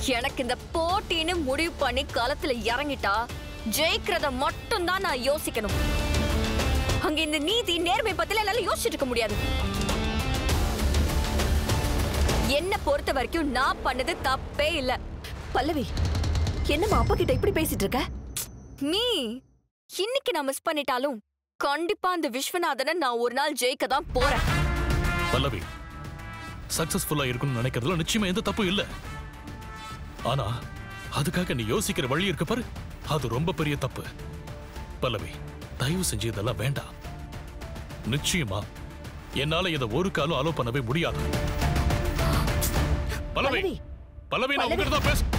எனக்கு இந்த போட்டின்னு முடிவு பண்ணி களத்துல இறங்கிட்டா ஜெயிக்கிறத மட்டும் தான் நான் யோசிக்கணும் அங்க இந்த நீதி நேர்மை பத்தில என்னால யோசிச்சுட்டு இருக்க முடியாது என்ன பொறுத்த வரைக்கும் நான் பண்ணது தப்பே இல்ல பல்லவி என்னம்மா அப்பா கிட்ட இப்படி பேசிட்டு இருக்க மீ இன்னைக்கு நான் மிஸ் பண்ணிட்டாலும் கண்டிப்பா அந்த விஸ்வநாதனை நான் ஒரு நாள் ஜெயிக்க தான் போறேன் பல்லவி சக்சஸ்ஃபுல்லா இருக்கணும்னு நினைக்கிறதுல நிச்சயமா எந்த தப்பும் இல்ல ஆனா அதுக்காக நீ யோசிக்கிற வழி இருக்கு பாரு அது ரொம்ப பெரிய தப்பு பல்லவி தயவு செஞ்சு இதெல்லாம் வேண்டாம் நிச்சயமா என்னால இதை ஒரு காலம் அலோ பண்ணவே முடியாது பல்லவி பல்லவி பல்லவி நான் பல்லவி. உங்ககிட்ட தான் பேச